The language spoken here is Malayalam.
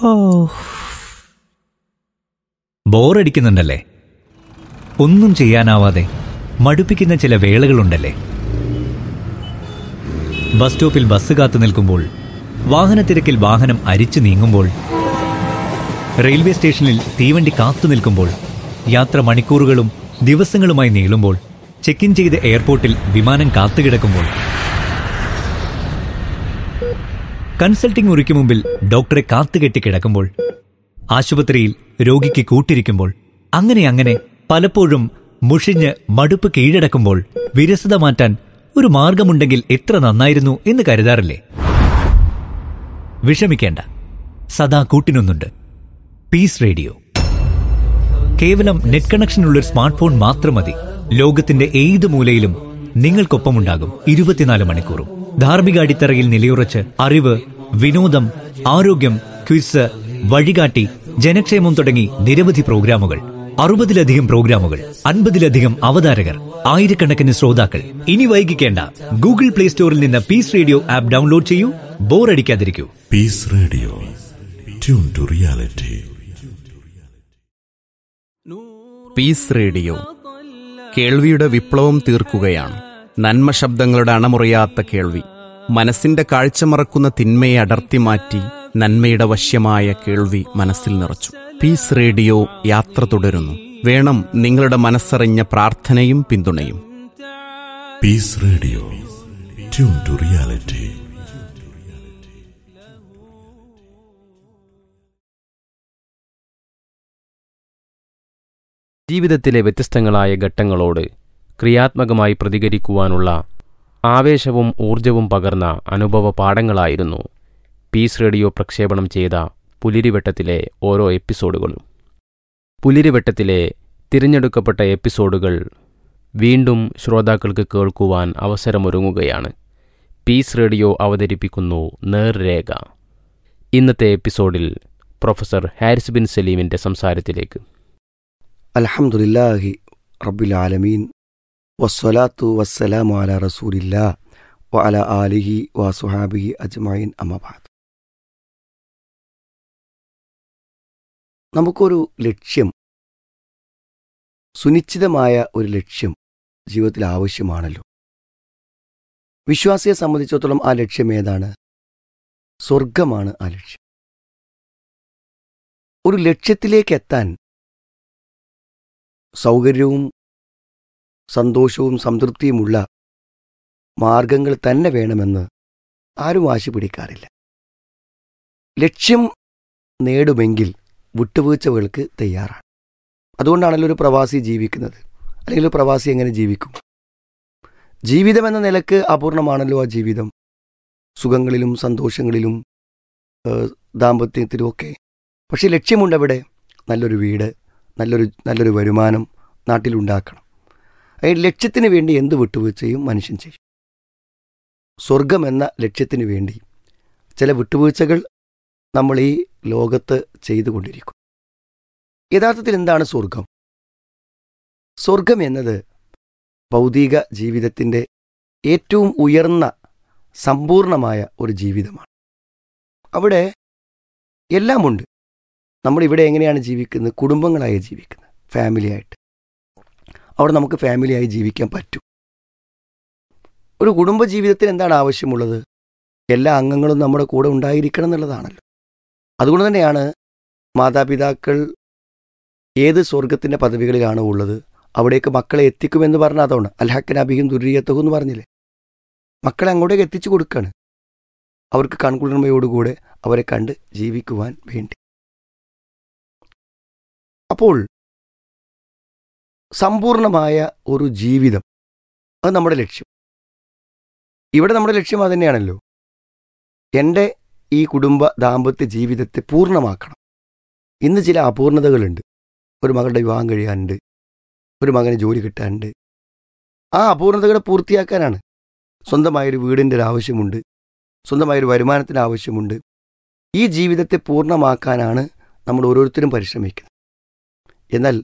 ഓ ബോറടിക്കുന്നുണ്ടല്ലേ ഒന്നും ചെയ്യാനാവാതെ മടുപ്പിക്കുന്ന ചില വേളകളുണ്ടല്ലേ ബസ് സ്റ്റോപ്പിൽ ബസ് കാത്തു നിൽക്കുമ്പോൾ വാഹനത്തിരക്കിൽ വാഹനം അരിച്ചു നീങ്ങുമ്പോൾ റെയിൽവേ സ്റ്റേഷനിൽ തീവണ്ടി കാത്തു നിൽക്കുമ്പോൾ യാത്ര മണിക്കൂറുകളും ദിവസങ്ങളുമായി നീളുമ്പോൾ ചെക്ക് ഇൻ ചെയ്ത് എയർപോർട്ടിൽ വിമാനം കാത്തുകിടക്കുമ്പോൾ കൺസൾട്ടിംഗ് മുറിക്ക് മുമ്പിൽ ഡോക്ടറെ കാത്തുകെട്ടി കിടക്കുമ്പോൾ ആശുപത്രിയിൽ രോഗിക്ക് കൂട്ടിരിക്കുമ്പോൾ അങ്ങനെ അങ്ങനെ പലപ്പോഴും മുഷിഞ്ഞ് മടുപ്പ് കീഴടക്കുമ്പോൾ വിരസത മാറ്റാൻ ഒരു മാർഗമുണ്ടെങ്കിൽ എത്ര നന്നായിരുന്നു എന്ന് കരുതാറില്ലേ വിഷമിക്കേണ്ട സദാ കൂട്ടിനൊന്നുണ്ട് പീസ് റേഡിയോ കേവലം നെറ്റ് കണക്ഷനുള്ള ഒരു സ്മാർട്ട് ഫോൺ മാത്രം മതി ലോകത്തിന്റെ ഏത് മൂലയിലും നിങ്ങൾക്കൊപ്പമുണ്ടാകും ഇരുപത്തിനാല് മണിക്കൂറും ധാർമ്മിക അടിത്തറയിൽ നിലയുറച്ച് അറിവ് വിനോദം ആരോഗ്യം ക്വിസ് വഴികാട്ടി ജനക്ഷേമം തുടങ്ങി നിരവധി പ്രോഗ്രാമുകൾ അറുപതിലധികം പ്രോഗ്രാമുകൾ അൻപതിലധികം അവതാരകർ ആയിരക്കണക്കിന് ശ്രോതാക്കൾ ഇനി വൈകിക്കേണ്ട ഗൂഗിൾ പ്ലേ സ്റ്റോറിൽ നിന്ന് പീസ് റേഡിയോ ആപ്പ് ഡൗൺലോഡ് ചെയ്യൂ ബോറടിക്കാതിരിക്കൂ peace radio tune to reality peace radio കേൾവിയുടെ വിപ്ലവം തീർക്കുകയാണ് നന്മ ശബ്ദങ്ങളുടെ അണമുറിയാത്ത കേൾവി മനസ്സിന്റെ കാഴ്ച മറക്കുന്ന തിന്മയെ അടർത്തി മാറ്റി നന്മയുടെ വശ്യമായ കേൾവി മനസ്സിൽ നിറച്ചു പീസ് റേഡിയോ യാത്ര തുടരുന്നു വേണം നിങ്ങളുടെ മനസ്സറിഞ്ഞ പ്രാർത്ഥനയും പിന്തുണയും peace radio tune to reality ജീവിതത്തിലെ വ്യത്യസ്തങ്ങളായ ഘട്ടങ്ങളോട് ക്രിയാത്മകമായി പ്രതികരിക്കുവാനുള്ള ആവേശവും ഊർജവും പകർന്ന അനുഭവ പാഠങ്ങളായിരുന്നു പീസ് റേഡിയോ പ്രക്ഷേപണം ചെയ്ത പുലിരിവട്ടത്തിലെ ഓരോ എപ്പിസോഡുകളും പുലിരിവട്ടത്തിലെ തിരഞ്ഞെടുക്കപ്പെട്ട എപ്പിസോഡുകൾ വീണ്ടും ശ്രോതാക്കൾക്ക് കേൾക്കുവാൻ അവസരമൊരുങ്ങുകയാണ് പീസ് റേഡിയോ അവതരിപ്പിക്കുന്നു നേർരേഖ ഇന്നത്തെ എപ്പിസോഡിൽ പ്രൊഫസർ ഹാരിസ് ബിൻ സലീമിൻ്റെ സംസാരത്തിലേക്ക് അൽഹംദുലില്ലാഹി റബ്ബിൽ ആലമീൻ വസ്സലാത്തു വസ്സലാമു അല റസൂലില്ലാ വ അല ആലിഹി വസുഹാബിഹി അജ്മഈൻ അമ്മബാദ് നമുക്കൊരു ലക്ഷ്യം സുനിശ്ചിതമായ ഒരു ലക്ഷ്യം ജീവിതത്തിൽ ആവശ്യമാണല്ലോ വിശ്വാസിയെ സംബന്ധിച്ചിടത്തോളം ആ ലക്ഷ്യം ഏതാണ് സ്വർഗമാണ് ആ ലക്ഷ്യം ഒരു ലക്ഷ്യത്തിലേക്ക് എത്താൻ സൗകര്യവും സന്തോഷവും സംതൃപ്തിയുമുള്ള മാർഗങ്ങൾ തന്നെ വേണമെന്ന് ആരും വാശി പിടിക്കാറില്ല ലക്ഷ്യം നേടുമെങ്കിൽ വിട്ടുവീഴ്ചകൾക്ക് തയ്യാറാണ് അതുകൊണ്ടാണല്ലോ ഒരു പ്രവാസി ജീവിക്കുന്നത് അല്ലെങ്കിൽ ഒരു പ്രവാസി എങ്ങനെ ജീവിക്കും ജീവിതം എന്ന നിലക്ക് അപൂർണമാണല്ലോ ആ ജീവിതം സുഖങ്ങളിലും സന്തോഷങ്ങളിലും ഏഹ്, ദാമ്പത്യത്തിലും ഒക്കെ പക്ഷെ ലക്ഷ്യമുണ്ടവിടെ നല്ലൊരു വീട് നല്ലൊരു നല്ലൊരു വരുമാനം നാട്ടിലുണ്ടാക്കണം അതിന് ലക്ഷ്യത്തിന് വേണ്ടി എന്ത് വിട്ടുവീഴ്ചയും മനുഷ്യൻ ചെയ്യും സ്വർഗം എന്ന ലക്ഷ്യത്തിന് വേണ്ടി ചില വിട്ടുവീഴ്ചകൾ നമ്മൾ ഈ ലോകത്ത് ചെയ്തുകൊണ്ടിരിക്കും യഥാർത്ഥത്തിൽ എന്താണ് സ്വർഗം സ്വർഗം എന്നത് ഭൗതിക ജീവിതത്തിൻ്റെ ഏറ്റവും ഉയർന്ന സമ്പൂർണമായ ഒരു ജീവിതമാണ് അവിടെ എല്ലാമുണ്ട് നമ്മൾ ഇവിടെ എങ്ങനെയാണ് ജീവിക്കുന്നത് കുടുംബങ്ങളായി ജീവിക്കുന്നത് ഫാമിലിയായിട്ട് അവിടെ നമുക്ക് ഫാമിലിയായി ജീവിക്കാൻ പറ്റും ഒരു കുടുംബ ജീവിതത്തിൽ എന്താണ് ആവശ്യമുള്ളത് എല്ലാ അംഗങ്ങളും നമ്മുടെ കൂടെ ഉണ്ടായിരിക്കണം എന്നുള്ളതാണല്ലോ അതുകൊണ്ട് തന്നെയാണ് മാതാപിതാക്കൾ ഏത് സ്വർഗത്തിൻ്റെ പദവികളിലാണോ ഉള്ളത് അവിടേക്ക് മക്കളെ എത്തിക്കുമെന്ന് പറഞ്ഞ അതുകൊണ്ട് അൽഹക്കൻ അബിയും ദുര്യത്തവും എന്ന് പറഞ്ഞില്ലേ മക്കളെ അങ്ങോട്ടേക്ക് എത്തിച്ചു കൊടുക്കുകയാണ് അവർക്ക് കൺകുളിർമയോടുകൂടെ അവരെ കണ്ട് ജീവിക്കുവാൻ വേണ്ടി അപ്പോൾ സമ്പൂർണമായ ഒരു ജീവിതം അത് നമ്മുടെ ലക്ഷ്യം ഇവിടെ നമ്മുടെ ലക്ഷ്യം അത് തന്നെയാണല്ലോ എൻ്റെ ഈ കുടുംബ ദാമ്പത്യ ജീവിതത്തെ പൂർണ്ണമാക്കണം ഇന്ന് ചില അപൂർണതകളുണ്ട് ഒരു മകളുടെ വിവാഹം കഴിയാനുണ്ട് ഒരു മകന് ജോലി കിട്ടാനുണ്ട് ആ അപൂർണതകളെ പൂർത്തിയാക്കാനാണ് സ്വന്തമായൊരു വീടിൻ്റെ ഒരു ആവശ്യമുണ്ട് സ്വന്തമായൊരു വരുമാനത്തിൻ്റെ ആവശ്യമുണ്ട് ഈ ജീവിതത്തെ പൂർണ്ണമാക്കാനാണ് നമ്മൾ ഓരോരുത്തരും പരിശ്രമിക്കുന്നത് എന്നാൽ